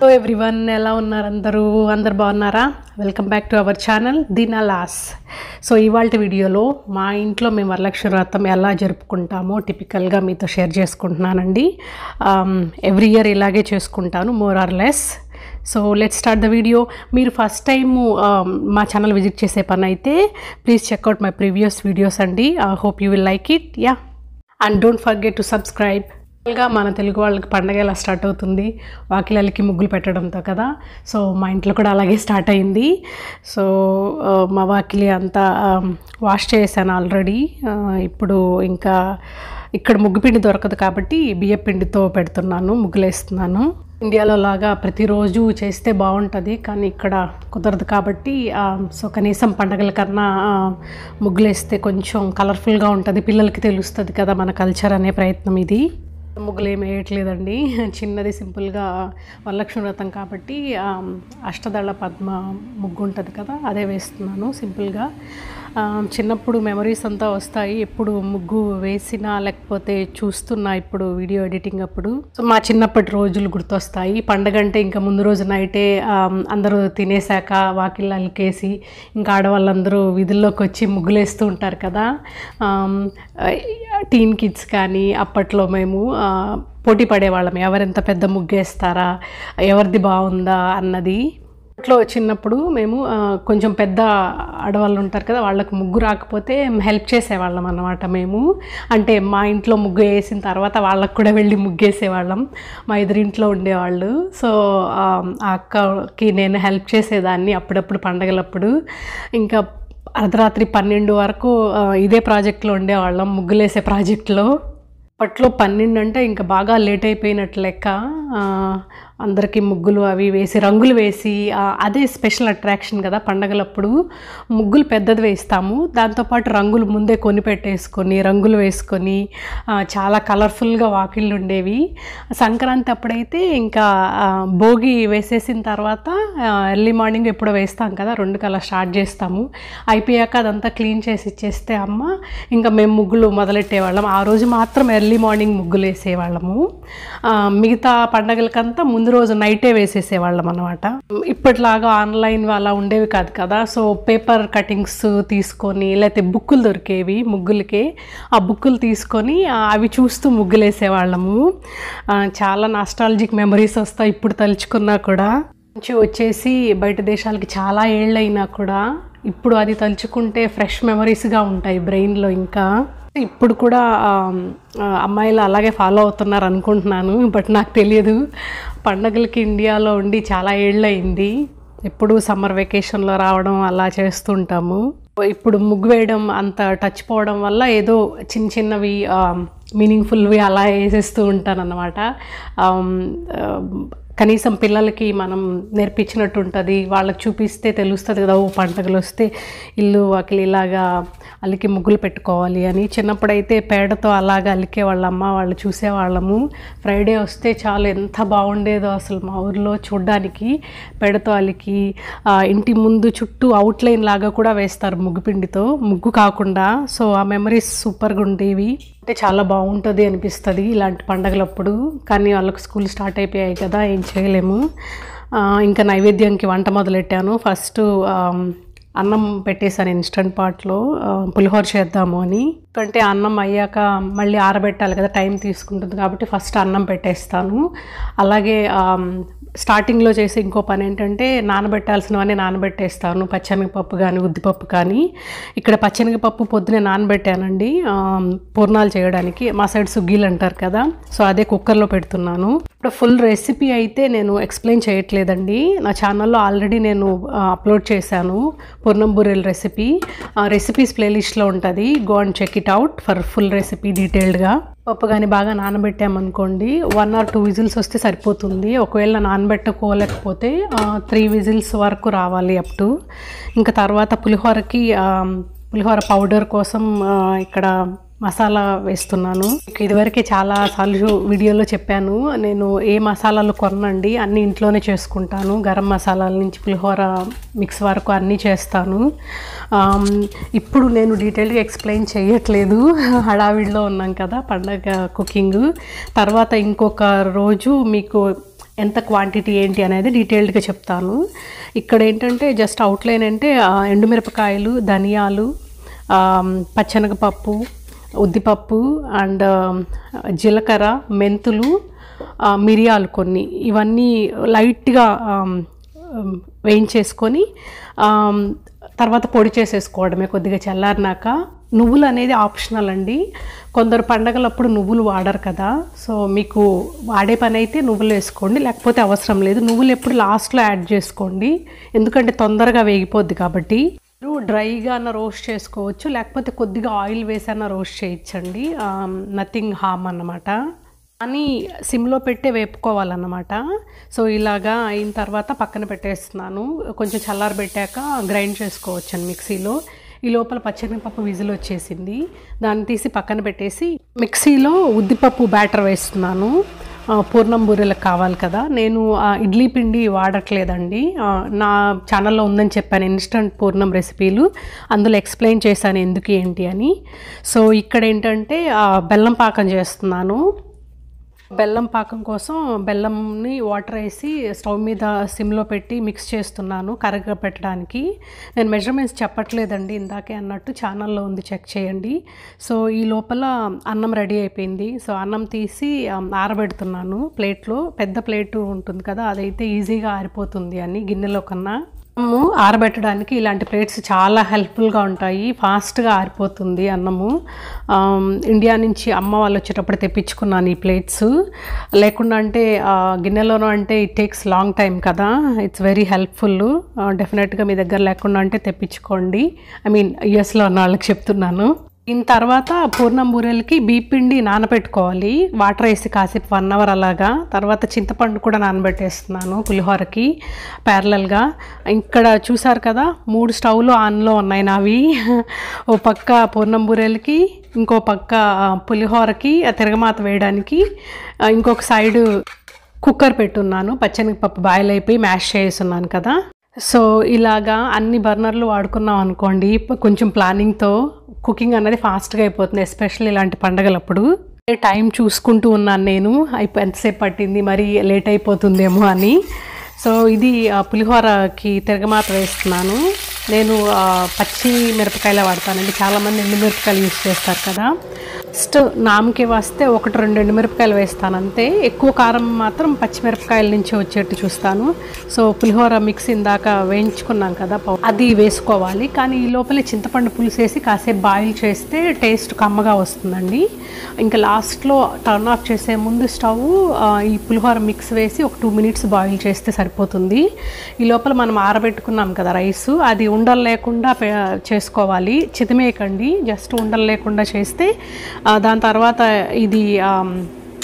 hello everyone ఎలా ఉన్నారు అందరూ అందరు బాగున్నారా welcome back to our channel దినలాస్ సో ఇవాళ వీడియోలో మా ఇంట్లో మేము వరలక్ష్మి వ్రతం ఎలా జరుపుకుంటామో టిపికల్గా మీతో షేర్ చేసుకుంటున్నానండి ఎవ్రీ ఇయర్ ఇలాగే చేసుకుంటాను more or less so let start the video మీరు ఫస్ట్ టైం మా ఛానల్ విజిట్ చేసే పని అయితే please check out my previous videos అండి hope you will like it yeah and don't forget to subscribe గా మన తెలుగు వాళ్ళకి పండగ ఎలా స్టార్ట్ అవుతుంది వాకిలలకి ముగ్గులు పెట్టడంతో కదా సో మా ఇంట్లో కూడా అలాగే స్టార్ట్ అయింది సో ఆ, మా వాకిలి అంతా వాష్ చేశాను ఆల్రెడీ ఇప్పుడు ఇంకా ఇక్కడ ముగ్గుపిండి దొరకదు కాబట్టి బియ్యపిండితో పెడుతున్నాను ముగ్గులేస్తున్నాను ఇండియాలో లాగా ప్రతిరోజు చేస్తే బాగుంటుంది కానీ ఇక్కడ కుదరదు కాబట్టి ఆ, సో కనీసం పండగల కన్నా ఆ, ముగ్గులేస్తే కొంచెం కలర్ఫుల్గా ఉంటుంది పిల్లలకి తెలుస్తుంది కదా మన కల్చర్ అనే ప్రయత్నం ఇది ముగ్గులు ఏమి వేయట్లేదండి చిన్నది సింపుల్గా వరలక్ష్మి వ్రతం కాబట్టి ఆ, అష్టదళ పద్మ ముగ్గు ఉంటుంది కదా అదే వేస్తున్నాను సింపుల్గా ఆ, చిన్నప్పుడు మెమరీస్ అంతా వస్తాయి ఎప్పుడు ముగ్గు వేసినా లేకపోతే చూస్తున్నా ఇప్పుడు వీడియో ఎడిటింగ్ అప్పుడు సో మా చిన్నప్పటి రోజులు గుర్తొస్తాయి పండగ అంటే ఇంకా ముందు రోజు నైటే ఆ, అందరూ తినేసాక వాకిళ్ళు అలికేసి ఇంకా ఆడవాళ్ళందరూ విధుల్లోకి వచ్చి ముగ్గులేస్తూ ఉంటారు కదా ఆమ్, టీన్ కిడ్స్ కానీ అప్పట్లో మేము ఆ, పోటీ పడేవాళ్ళం ఎవరెంత పెద్ద ముగ్గేస్తారా ఎవరిది బాగుందా అన్నది అప్పట్లో చిన్నప్పుడు మేము ఆ, కొంచెం పెద్ద ఆడవాళ్ళు ఉంటారు కదా వాళ్ళకి ముగ్గు రాకపోతే హెల్ప్ చేసేవాళ్ళం అన్నమాట మేము అంటే మా ఇంట్లో ముగ్గు వేసిన తర్వాత వాళ్ళకు కూడా వెళ్ళి ముగ్గేసేవాళ్ళం మా ఎదురింట్లో ఉండేవాళ్ళు సో ఆ ఆ అక్కకి నేను హెల్ప్ చేసేదాన్ని అప్పుడప్పుడు పండగలప్పుడు ఇంకా అర్ధరాత్రి పన్నెండు వరకు ఆ, ఇదే ప్రాజెక్ట్లో ఉండేవాళ్ళం ముగ్గులేసే ప్రాజెక్ట్లో అప్పట్లో పన్నెండు అంటే ఇంకా బాగా లేట్ అయిపోయినట్టు లెక్క ఆ, అందరికీ ముగ్గులు అవి వేసి రంగులు వేసి ఆ, అదే స్పెషల్ అట్రాక్షన్ కదా పండగలప్పుడు ముగ్గులు పెద్దది వేస్తాము దాంతోపాటు రంగులు ముందే కొని పెట్టేసుకొని రంగులు వేసుకొని ఆ, చాలా కలర్ఫుల్గా వాకిళ్ళు ఉండేవి సంక్రాంతి అప్పుడైతే ఇంకా ఆ, భోగి వేసేసిన తర్వాత ఎర్లీ మార్నింగ్ ఎప్పుడో వేస్తాం కదా రెండు కల్లా స్టార్ట్ చేస్తాము అయిపోయాక అదంతా క్లీన్ చేసి ఇచ్చేస్తే అమ్మ ఇంకా మేము ముగ్గులు మొదలెట్టేవాళ్ళం ఆ రోజు మాత్రం ఎర్లీ మార్నింగ్ ముగ్గులు వేసేవాళ్ళము ఆ, మిగతా పండగలకంతా ముందు రోజు నైటే వేసేసేవాళ్ళం అనమాట ఇప్పటిలాగా ఆన్లైన్ అలా ఉండేవి కాదు కదా సో పేపర్ కటింగ్స్ తీసుకొని లేకపోతే బుక్కులు దొరికేవి ముగ్గులకి ఆ బుక్కులు తీసుకొని ఆ, అవి చూస్తూ ముగ్గులు వేసేవాళ్ళము ఆ, చాలా నాస్టాలజిక్ మెమరీస్ వస్తాయి ఇప్పుడు తలుచుకున్నా కూడా నుంచి వచ్చేసి బయట దేశాలకి చాలా ఏళ్ళైనా కూడా ఇప్పుడు అది తలుచుకుంటే ఫ్రెష్ మెమరీస్గా ఉంటాయి బ్రెయిన్లో ఇంకా ఇప్పుడు కూడా ఆ, ఆ, అమ్మాయిలు అలాగే ఫాలో అవుతున్నారు అనుకుంటున్నాను బట్ నాకు తెలియదు పండగలకి ఇండియాలో ఉండి చాలా ఏళ్ళయింది ఎప్పుడు సమ్మర్ వెకేషన్లో రావడం అలా చేస్తుంటాము ఇప్పుడు ముగ్గు వేయడం అంత టచ్ పోవడం వల్ల ఏదో చిన్న చిన్నవి మీనింగ్ఫుల్వి అలా వేసేస్తూ ఉంటాను అనమాట కనీసం పిల్లలకి మనం నేర్పించినట్టు ఉంటుంది వాళ్ళకి చూపిస్తే తెలుస్తుంది కదా ఓ పండగలు వస్తే ఇల్లు వాకిలి ఇలాగా అలికి ముగ్గులు పెట్టుకోవాలి అని చిన్నప్పుడైతే పేడతో అలాగా అలికే వాళ్ళ అమ్మ వాళ్ళు చూసేవాళ్ళము ఫ్రైడే వస్తే చాలా ఎంత బాగుండేదో అసలు మా ఊర్లో చూడ్డానికి పేడతో అలికి ఆ, ఇంటి ముందు చుట్టూ అవుట్లైన్ లాగా కూడా వేస్తారు ముగ్గు పిండితో ముగ్గు కాకుండా సో ఆ మెమరీస్ సూపర్గా ఉండేవి అంటే చాలా బాగుంటుంది అనిపిస్తుంది ఇలాంటి పండగలప్పుడు కానీ వాళ్ళకి స్కూల్ స్టార్ట్ అయిపోయాయి కదా ఏం చేయలేము ఆ, ఇంకా నైవేద్యంకి వంట మొదలెట్టాను ఫస్ట్ అన్నం పెట్టేశాను ఇన్స్టంట్ పాట్లో పులిహోర చేద్దాము అని ఎందుకంటే అన్నం అయ్యాక మళ్ళీ ఆరబెట్టాలి కదా టైం తీసుకుంటుంది కాబట్టి ఫస్ట్ అన్నం పెట్టేస్తాను అలాగే స్టార్టింగ్లో చేసే ఇంకో పని ఏంటంటే నానబెట్టాల్సినవన్నీ నానబెట్టేస్తాను పచ్చనగపప్పు కానీ ఉద్దిపప్పు కానీ ఇక్కడ పచ్చనగపప్పు పొద్దునే నానబెట్టానండి ఆ, పూర్ణాలు చేయడానికి మా సైడ్ సుగ్గీలు అంటారు కదా సో అదే కుక్కర్లో పెడుతున్నాను ఇప్పుడు ఫుల్ రెసిపీ అయితే నేను ఎక్స్ప్లెయిన్ చేయట్లేదండి నా ఛానల్లో ఆల్రెడీ నేను ఆ, అప్లోడ్ చేశాను పూర్ణం బూరెల్ రెసిపీ రెసిపీస్ ప్లేలిస్ట్లో ఉంటుంది go and check it out for full recipe డీటెయిల్డ్గా పప్పు కానీ బాగా నానబెట్టామనుకోండి వన్ ఆర్ టూ విజిల్స్ వస్తే సరిపోతుంది ఒకవేళ నానబెట్టుకోలేకపోతే త్రీ విజిల్స్ వరకు రావాలి అప్ టు ఇంకా తర్వాత పులిహోరకి ఆ, పులిహోర పౌడర్ కోసం ఆ, ఇక్కడ మసాలా వేస్తున్నాను మీకు ఇదివరకే చాలా సార్లు వీడియోలో చెప్పాను నేను ఏ మసాలాలు కొనండి అన్ని ఇంట్లోనే చేసుకుంటాను గరం మసాలాల నుంచి పులిహోర మిక్స్ వరకు అన్నీ చేస్తాను ఆమ్, ఇప్పుడు నేను డీటెయిల్గా ఎక్స్ప్లెయిన్ చేయట్లేదు హడావిడిలో ఉన్నాం కదా పండగ కుకింగ్ తర్వాత ఇంకొక రోజు మీకు ఎంత క్వాంటిటీ ఏంటి అనేది డీటెయిల్డ్గా చెప్తాను ఇక్కడ ఏంటంటే జస్ట్ అవుట్లైన్ అంటే ఆ, ఎండుమిరపకాయలు ధనియాలు ఆ, పచ్చెనగపప్పు ఉద్దిపప్పు అండ్ జీలకర్ర మెంతులు ఆ, మిరియాలు కొన్ని ఇవన్నీ లైట్గా ఆమ్, ఆమ్, వేయించేసుకొని ఆమ్, తర్వాత పొడి చేసేసుకోవడమే కొద్దిగా చల్లారినాక నువ్వులు అనేది ఆప్షనల్ అండి కొందరు పండగలప్పుడు నువ్వులు వాడరు కదా సో మీకు వాడే పని అయితే నువ్వులు వేసుకోండి లేకపోతే అవసరం లేదు నువ్వులు ఎప్పుడు లాస్ట్లో యాడ్ చేసుకోండి ఎందుకంటే తొందరగా వేగిపోద్ది కాబట్టి మీరు డ్రైగా అన్న రోస్ట్ చేసుకోవచ్చు లేకపోతే కొద్దిగా ఆయిల్ వేసన్న రోస్ట్ చేయొచ్చండి నథింగ్ హామ్ అన్నమాట అని సిమ్లో పెట్టే వేపుకోవాలన్నమాట సో ఇలాగా అయిన తర్వాత పక్కన పెట్టేస్తున్నాను కొంచెం చల్లారి పెట్టాక గ్రైండ్ చేసుకోవచ్చు మిక్సీలో ఈ లోపల పచ్చనిపప్పు విజిల్ వచ్చేసింది దాన్ని తీసి పక్కన పెట్టేసి మిక్సీలో ఉద్దిపప్పు బ్యాటర్ వేస్తున్నాను ఆ, పూర్ణం బూరెలకు కావాలి కదా నేను ఆ, ఇడ్లీ పిండి వాడట్లేదండి ఆ, నా ఛానల్లో ఉందని చెప్పాను ఇన్స్టంట్ పూర్ణం రెసిపీలు అందులో ఎక్స్ప్లెయిన్ చేశాను ఎందుకు ఏంటి అని సో ఇక్కడ ఏంటంటే ఆ, బెల్లం పాకం చేస్తున్నాను బెల్లం పాకం కోసం బెల్లంని వాటర్ వేసి స్టవ్ మీద సిమ్లో పెట్టి మిక్స్ చేస్తున్నాను కరగ పెట్టడానికి నేను మెజర్మెంట్స్ చెప్పట్లేదండి ఇందాకే అన్నట్టు ఛానల్లో ఉంది చెక్ చేయండి సో ఈ లోపల అన్నం రెడీ అయిపోయింది సో అన్నం తీసి ఆ, ఆరబెడుతున్నాను ప్లేట్లో పెద్ద ప్లేట్ ఉంటుంది కదా అదైతే ఈజీగా ఆరిపోతుంది అని గిన్నెలో కన్నా అన్నము ఆరబెట్టడానికి ఇలాంటి ప్లేట్స్ చాలా హెల్ప్ఫుల్గా ఉంటాయి ఫాస్ట్గా ఆరిపోతుంది అన్నము ఆమ్, ఇండియా నుంచి అమ్మ వాళ్ళు వచ్చేటప్పుడు తెప్పించుకున్నాను ఈ ప్లేట్స్ లేకుండా అంటే ఆ, గిన్నెలోనూ అంటే ఇట్ టేక్స్ లాంగ్ టైం కదా ఇట్స్ వెరీ హెల్ప్ఫుల్ డెఫినెట్గా మీ దగ్గర లేకుండా అంటే తెప్పించుకోండి ఐ మీన్ యుఎస్లో ఉన్న వాళ్ళకి చెప్తున్నాను దీని తర్వాత పూర్ణం బూరెలకి బీపిండి నానబెట్టుకోవాలి వాటర్ వేసి కాసేపు వన్ అవర్ అలాగా తర్వాత చింతపండు కూడా నానబెట్టేస్తున్నాను పులిహోరకి ప్యారలల్గా ఇక్కడ చూసారు కదా మూడు స్టవ్లు ఆన్లో ఉన్నాయి నావి ఓ పక్క పూర్ణం బూరెలకి ఇంకో పక్క ఆ, పులిహోరకి ఆ తిరగమాత వేయడానికి ఆ, ఇంకొక సైడు కుక్కర్ పెట్టున్నాను పచ్చనిపప్పు బాయిల్ అయిపోయి మ్యాష్ చేస్తున్నాను కదా సో ఇలాగా అన్ని బర్నర్లు వాడుకున్నాం అనుకోండి ఇప్ప- కొంచెం ప్లానింగ్తో కుకింగ్ అనేది ఫాస్ట్గా అయిపోతుంది ఎస్పెషల్లీ ఇలాంటి పండగలప్పుడు టైం చూసుకుంటూ ఉన్నాను నేను అయిపో ఎంతసేపు పట్టింది మరి లేట్ అయిపోతుందేమో అని సో ఇది ఆ, పులిహోరకి తిరగమాత వేస్తున్నాను నేను ఆ, పచ్చి మిరపకాయలే వాడతానండి చాలామంది ఎండు మిరపకాయలు యూస్ చేస్తారు కదా ఫస్ట్ నామకి వస్తే ఒకటి రెండు ఎండుమిరపకాయలు వేస్తాను అంతే ఎక్కువ కారం మాత్రం పచ్చిమిరపకాయల నుంచి వచ్చేట్టు చూస్తాను సో పులిహోర మిక్స్ ఇందాక వేయించుకున్నాం కదా పౌ- అది వేసుకోవాలి కానీ ఈ లోపలే చింతపండు పులుసు వేసి కాసేపు బాయిల్ చేస్తే టేస్ట్ కమ్మగా వస్తుందండి ఇంకా లాస్ట్లో టర్న్ ఆఫ్ చేసే ముందు స్టవ్ ఆ, ఈ పులిహోర మిక్స్ వేసి ఒక టూ మినిట్స్ బాయిల్ చేస్తే సరిపోతుంది ఈ లోపల మనం ఆరబెట్టుకున్నాం కదా రైస్ అది ఉండలు లేకుండా పె- చేసుకోవాలి చితిమేయకండి జస్ట్ ఉండలు లేకుండా చేస్తే ఆ, దాని తర్వాత ఇది ఆమ్,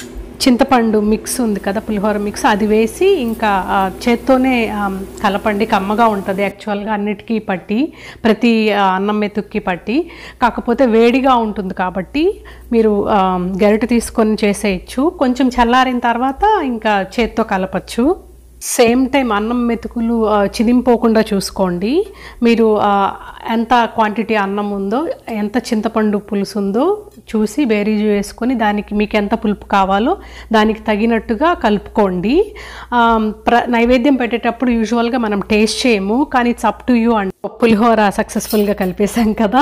చింతపండు మిక్స్ ఉంది కదా పులిహోర మిక్స్ అది వేసి ఇంకా ఆ, చేత్తోనే ఆమ్, కలపండి కమ్మగా ఉంటుంది యాక్చువల్గా అన్నిటికీ పట్టి ప్రతి ఆ, అన్నం మెతుక్కి పట్టి కాకపోతే వేడిగా ఉంటుంది కాబట్టి మీరు ఆమ్, గరిటె తీసుకొని చేసేయచ్చు కొంచెం చల్లారిన తర్వాత ఇంకా చేత్తో కలపచ్చు సేమ్ టైం అన్నం మెతుకులు ఆ, చిదింపోకుండా చూసుకోండి మీరు ఆ, ఎంత క్వాంటిటీ అన్నం ఉందో ఎంత చింతపండు పులుసు ఉందో చూసి బేరీజు వేసుకొని దానికి మీకు ఎంత పులుపు కావాలో దానికి తగినట్టుగా కలుపుకోండి ఆ, ప్ర నైవేద్యం పెట్టేటప్పుడు యూజువల్గా మనం టేస్ట్ చేయము కానీ it's up to you and pulihora సక్సెస్ఫుల్గా కలిపేశాం కదా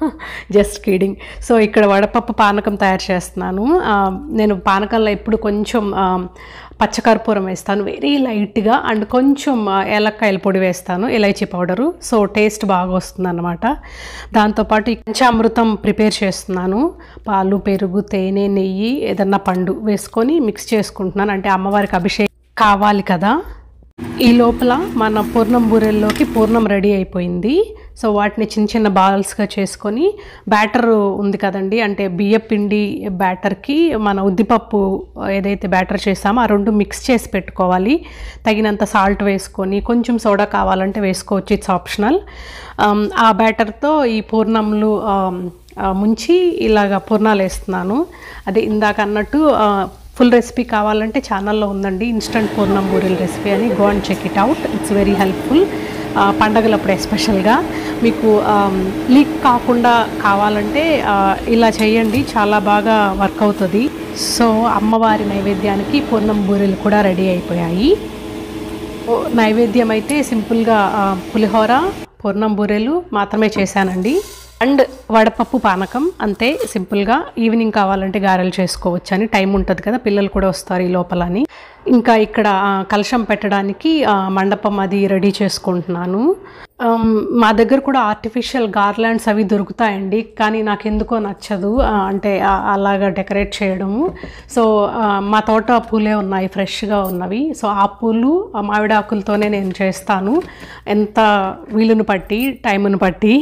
జస్ట్ కీడింగ్ సో ఇక్కడ వడపప్పు పానకం తయారు చేస్తున్నాను ఆ, నేను పానకంలో ఎప్పుడు కొంచెం ఆ, పచ్చకర్పూరం వేస్తాను వెరీ లైట్గా అండ్ కొంచెం ఆ, ఏలక్కాయల పొడి వేస్తాను ఇలైచీ పౌడరు సో టేస్ట్ బాగా వస్తుంది అనమాట దాంతోపాటు ఈ పంచామృతం ప్రిపేర్ చేస్తున్నాను పాలు పెరుగు తేనె నెయ్యి ఏదన్నా పండు వేసుకొని మిక్స్ చేసుకుంటున్నాను అంటే అమ్మవారికి అభిషేకం కావాలి కదా ఈ లోపల మన పూర్ణం బూరెల్లోకి పూర్ణం రెడీ అయిపోయింది సో వాటిని చిన్న చిన్న బాల్స్గా చేసుకొని బ్యాటర్ ఉంది కదండి అంటే బియ్య పిండి బ్యాటర్కి మన ఉద్దిపప్పు ఏదైతే బ్యాటర్ చేసామో ఆ రెండు మిక్స్ చేసి పెట్టుకోవాలి తగినంత సాల్ట్ వేసుకొని కొంచెం సోడా కావాలంటే వేసుకోవచ్చు ఇట్స్ ఆప్షనల్ ఆ బ్యాటర్తో ఈ పూర్ణంలు ఆమ్, ఆ, ముంచి ఇలాగ పూర్ణాలు వేస్తున్నాను అదే ఇందాక అన్నట్టు ఆ, ఫుల్ రెసిపీ కావాలంటే ఛానల్లో ఉందండి ఇన్స్టంట్ పూర్ణం బూరెల్ రెసిపీ అని go and check it out it's very helpful పండగలప్పుడు ఎస్పెషల్గా మీకు లీక్ కాకుండా కావాలంటే ఆ, ఇలా చేయండి చాలా బాగా వర్క్ అవుతుంది సో అమ్మవారి నైవేద్యానికి పూర్ణం బూరెలు కూడా రెడీ అయిపోయాయి ఓ, నైవేద్యం అయితే సింపుల్గా ఆ, పులిహోర పూర్ణం బూరెలు మాత్రమే చేశానండి అండ్ వడపప్పు పానకం అంతే సింపుల్గా ఈవినింగ్ కావాలంటే గారెలు చేసుకోవచ్చు అని టైం ఉంటుంది కదా పిల్లలు కూడా వస్తారు ఈ లోపలని ఇంకా ఇక్కడ ఆ, కలశం పెట్టడానికి ఆ, మండపం అది రెడీ చేసుకుంటున్నాను ఆమ్, మా దగ్గర కూడా ఆర్టిఫిషియల్ గార్లాండ్స్ అవి దొరుకుతాయండి కానీ నాకు ఎందుకో నచ్చదు ఆ, అంటే ఆ- అలాగా డెకరేట్ చేయడము సో ఆ, మా తోట పూలే ఉన్నాయి ఫ్రెష్గా ఉన్నవి సో ఆ పూలు ఆ మామిడి ఆకులతోనే నేను చేస్తాను ఎంత వీలును బట్టి టైమును బట్టి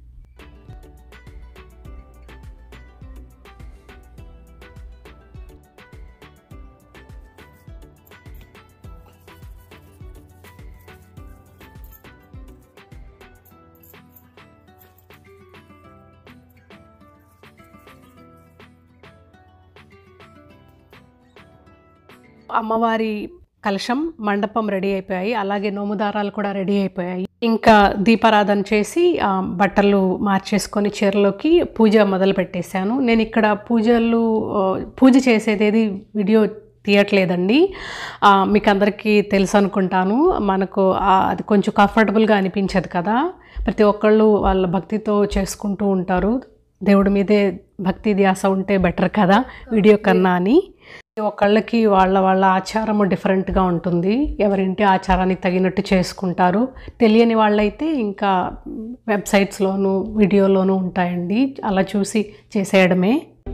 అమ్మవారి కలశం మండపం రెడీ అయిపోయాయి అలాగే నోముదారాలు కూడా రెడీ అయిపోయాయి ఇంకా దీపారాధన చేసి ఆ, బట్టలు మార్చేసుకొని చీరలోకి పూజ మొదలు పెట్టేశాను నేను ఇక్కడ పూజలు ఆ, పూజ చేసేది వీడియో తీయట్లేదండి ఆ, మీకు అందరికీ తెలుసు అనుకుంటాను మనకు ఆ, అది కొంచెం కంఫర్టబుల్గా అనిపించదు కదా ప్రతి ఒక్కళ్ళు వాళ్ళ భక్తితో చేసుకుంటూ ఉంటారు దేవుడి మీదే భక్తి ధ్యాస ఉంటే బెటర్ కదా వీడియో కన్నా అని ఒకళ్ళకి వాళ్ళ వాళ్ళ ఆచారము డిఫరెంట్గా ఉంటుంది ఎవరింటి ఆచారానికి తగినట్టు చేసుకుంటారు తెలియని వాళ్ళైతే ఇంకా వెబ్సైట్స్లోను వీడియోలోనూ ఉంటాయండి అలా చూసి చేసేయడమే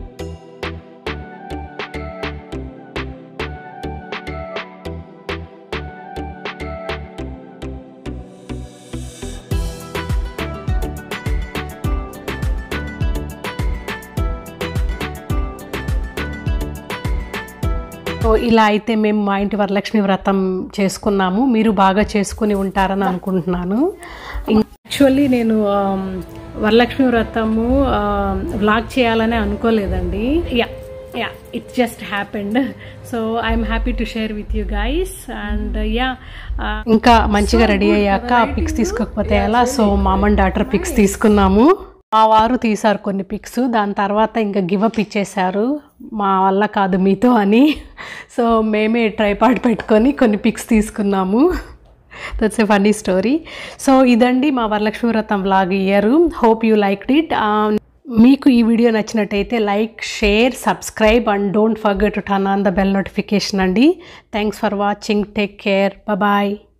సో ఇలా అయితే మేము మా ఇంటి వరలక్ష్మి వ్రతం చేసుకున్నాము మీరు బాగా చేసుకుని ఉంటారని అనుకుంటున్నాను యాక్చువల్లీ నేను ఆమ్, వరలక్ష్మి వ్రతము వ్లాగ్ చేయాలని అనుకోలేదండి yeah yeah it just happened so I'm happy to share with you guys and yeah ఇంకా మంచిగా రెడీ అయ్యాక పిక్స్ తీసుకోకపోతే ఎలా so mom and daughter pics తీసుకున్నాము మా వారు తీశారు కొన్ని పిక్స్ దాని తర్వాత ఇంకా గివప్ ఇచ్చేశారు మా వల్ల కాదు మీతో అని సో మేమే ట్రైపాడ్ పెట్టుకొని కొన్ని పిక్స్ తీసుకున్నాము that's a funny story so ఇదండి మా వరలక్ష్మి వ్రతం vlog here hope you like it మీకు ఈ వీడియో నచ్చినట్టయితే like share subscribe and don't forget to turn on the bell notification అండి thanks for watching take care bye